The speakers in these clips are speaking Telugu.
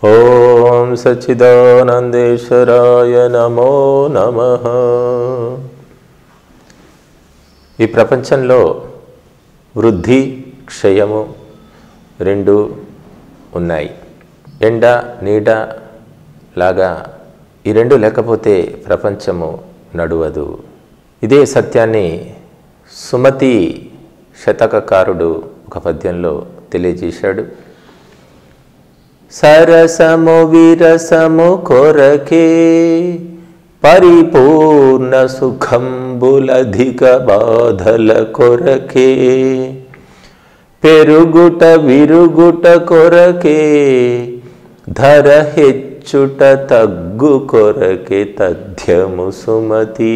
ఓం సచ్చిదానందేశ్వరాయ నమో నమ ఈ ప్రపంచంలో వృద్ధి క్షయము రెండు ఉన్నాయి ఎండ నీడ లాగా ఈ రెండు లేకపోతే ప్రపంచము నడువదు ఇదే సత్యాన్ని సుమతి శతకకారుడు ఒక పద్యంలో తెలియజేశాడు సరసము విరసము కొరకే పరిపూర్ణ సుఖంబులధిక బాధల కొరకే పెరుగుట విరుగుట కొరకే ధర హెచ్చుట తగ్గు కొరకే తథ్యము సుమతి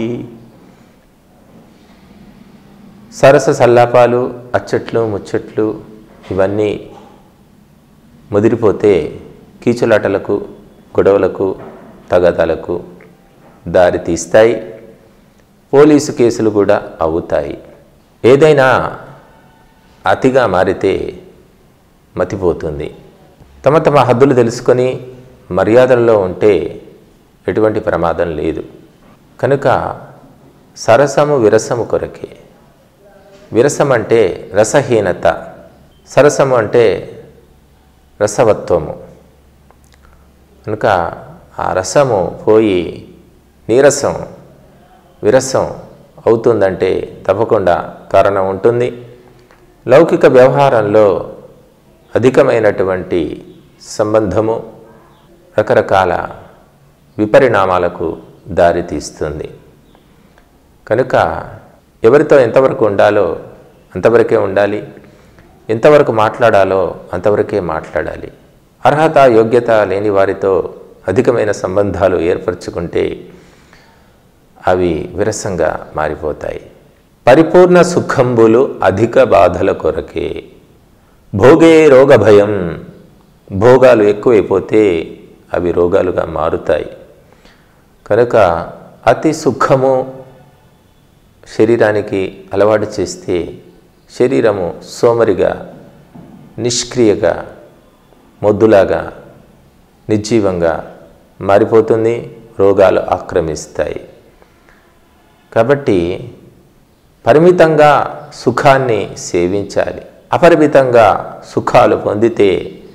సరస సల్లాపాలు అచ్చట్లు ముచ్చట్లు ఇవన్నీ ముదిరిపోతే కీచులాటలకు గొడవలకు తగాదాలకు దారి తీస్తాయి పోలీసు కేసులు కూడా అవుతాయి ఏదైనా అతిగా మారితే మతిపోతుంది తమ తమ హద్దులు తెలుసుకొని మర్యాదల్లో ఉంటే ఎటువంటి ప్రమాదం లేదు కనుక సరసము విరసము కొరకే విరసం అంటే రసహీనత సరసము అంటే రసవత్వము కనుక ఆ రసము పోయి నీరసం విరసం అవుతుందంటే తప్పకుండా కారణం ఉంటుంది లౌకిక వ్యవహారంలో అధికమైనటువంటి సంబంధము రకరకాల విపరిణామాలకు దారితీస్తుంది కనుక ఎవరితో ఎంతవరకు ఉండాలో అంతవరకే ఉండాలి ఎంతవరకు మాట్లాడాలో అంతవరకే మాట్లాడాలి అర్హత యోగ్యత లేని వారితో అధికమైన సంబంధాలు ఏర్పరచుకుంటే అవి విరసంగా మారిపోతాయి పరిపూర్ణ సుఖంబులు అధిక బాధల కొరకే భోగే రోగ భయం భోగాలు ఎక్కువైపోతే అవి రోగాలుగా మారుతాయి కనుక అతి సుఖము శరీరానికి అలవాటు చేస్తే శరీరము సోమరిగా నిష్క్రియగా మొద్దులాగా నిర్జీవంగా మారిపోతుంది రోగాలు ఆక్రమిస్తాయి కాబట్టి పరిమితంగా సుఖాన్ని సేవించాలి అపరిమితంగా సుఖాలు పొందితే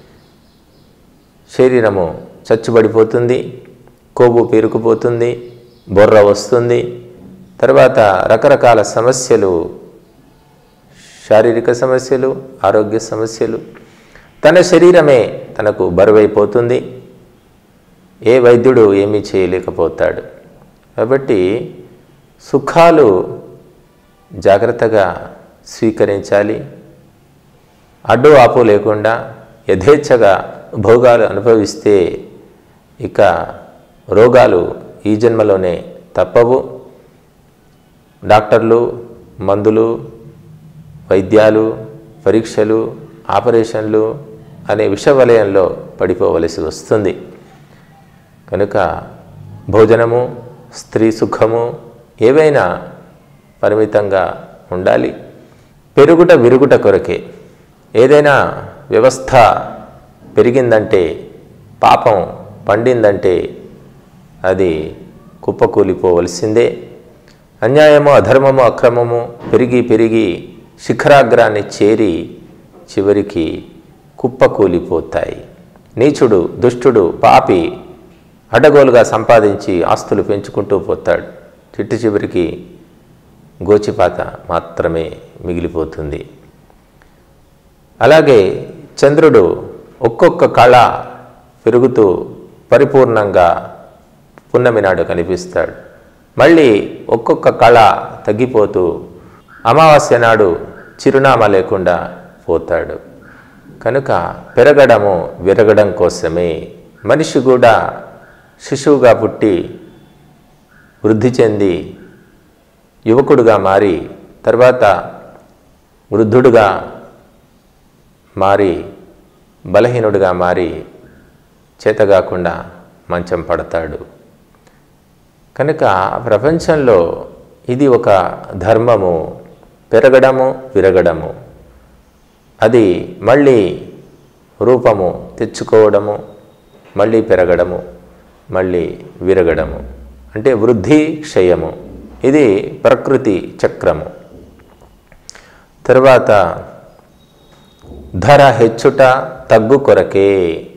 శరీరము చచ్చుబడిపోతుంది కొవ్వు పేరుకుపోతుంది బొర్ర వస్తుంది తర్వాత రకరకాల సమస్యలు శారీరక సమస్యలు ఆరోగ్య సమస్యలు తన శరీరమే తనకు బరువైపోతుంది ఏ వైద్యుడు ఏమీ చేయలేకపోతాడు కాబట్టి సుఖాలు జాగ్రత్తగా స్వీకరించాలి అడ్డు ఆపు లేకుండా యథేచ్ఛగా భోగాలు అనుభవిస్తే ఇక రోగాలు ఈ జన్మలోనే తప్పవు డాక్టర్లు మందులు వైద్యాలు పరీక్షలు ఆపరేషన్లు అనే విషవలయంలో పడిపోవలసి వస్తుంది కనుక భోజనము స్త్రీ సుఖము ఏవైనా పరిమితంగా ఉండాలి పెరుగుట విరుగుట కొరకే ఏదైనా వ్యవస్థ పెరిగిందంటే పాపం పండిందంటే అది కుప్పకూలిపోవలసిందే అన్యాయము అధర్మము అక్రమము పెరిగి పెరిగి శిఖరాగ్రాన్ని చేరి చివరికి కుప్పకూలిపోతాయి నీచుడు దుష్టుడు పాపి అడ్డగోలుగా సంపాదించి ఆస్తులు పెంచుకుంటూ పోతాడు చిట్టు చివరికి గోచిపాత మాత్రమే మిగిలిపోతుంది అలాగే చంద్రుడు ఒక్కొక్క కళ పెరుగుతూ పరిపూర్ణంగా పున్నమి నాడు కనిపిస్తాడు మళ్ళీ ఒక్కొక్క కళ తగ్గిపోతూ అమావాస్య నాడు చిరునామా లేకుండా పోతాడు కనుక పెరగడము విరగడం కోసమే మనిషి కూడా శిశువుగా పుట్టి వృద్ధి చెంది యువకుడుగా మారి తర్వాత వృద్ధుడుగా మారి బలహీనుడిగా మారి చేతగాకుండా మంచం పడతాడు కనుక ప్రపంచంలో ఇది ఒక ధర్మము పెరగడము విరగడము అది మళ్ళీ రూపము తెచ్చుకోవడము మళ్ళీ పెరగడము మళ్ళీ విరగడము అంటే వృద్ధి క్షయము ఇది ప్రకృతి చక్రము తరువాత ధర హెచ్చుట తగ్గు కొరకే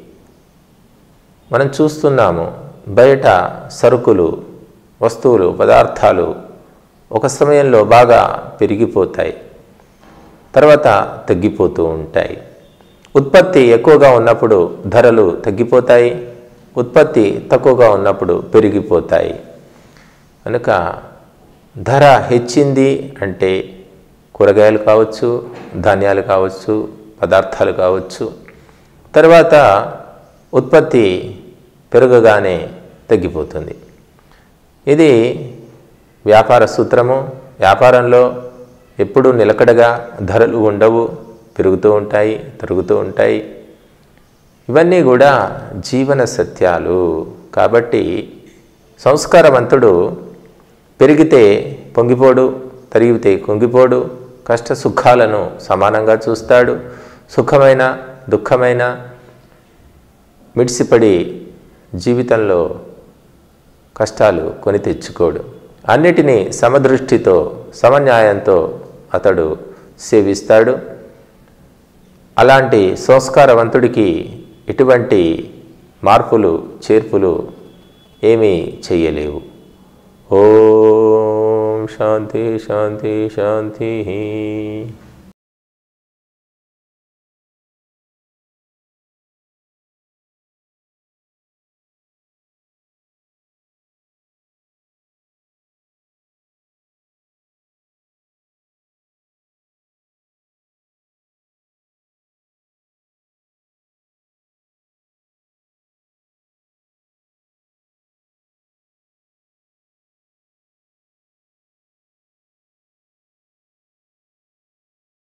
మనం చూస్తున్నాము బయట సరుకులు వస్తువులు పదార్థాలు ఒక సమయంలో బాగా పెరిగిపోతాయి తర్వాత తగ్గిపోతూ ఉంటాయి ఉత్పత్తి ఎక్కువగా ఉన్నప్పుడు ధరలు తగ్గిపోతాయి ఉత్పత్తి తక్కువగా ఉన్నప్పుడు పెరిగిపోతాయి కనుక ధర హెచ్చింది అంటే కూరగాయలు కావచ్చు ధాన్యాలు కావచ్చు పదార్థాలు కావచ్చు తర్వాత ఉత్పత్తి పెరగగానే తగ్గిపోతుంది ఇది వ్యాపార సూత్రము వ్యాపారంలో ఎప్పుడూ నిలకడగా ధరలు ఉండవు పెరుగుతూ ఉంటాయి తరుగుతూ ఉంటాయి ఇవన్నీ కూడా జీవన సత్యాలు కాబట్టి సంస్కారవంతుడు పెరిగితే పొంగిపోడు తరిగితే కుంగిపోడు కష్ట సుఖాలను సమానంగా చూస్తాడు సుఖమైన దుఃఖమైన మిడిసిపడి జీవితంలో కష్టాలు కొని తెచ్చుకోడు అన్నిటినీ సమదృష్టితో సమన్యాయంతో అతడు సేవిస్తాడు అలాంటి సంస్కారవంతుడికి ఎటువంటి మార్పులు చేర్పులు ఏమీ చెయ్యలేవు ఓం శాంతి శాంతి శాంతి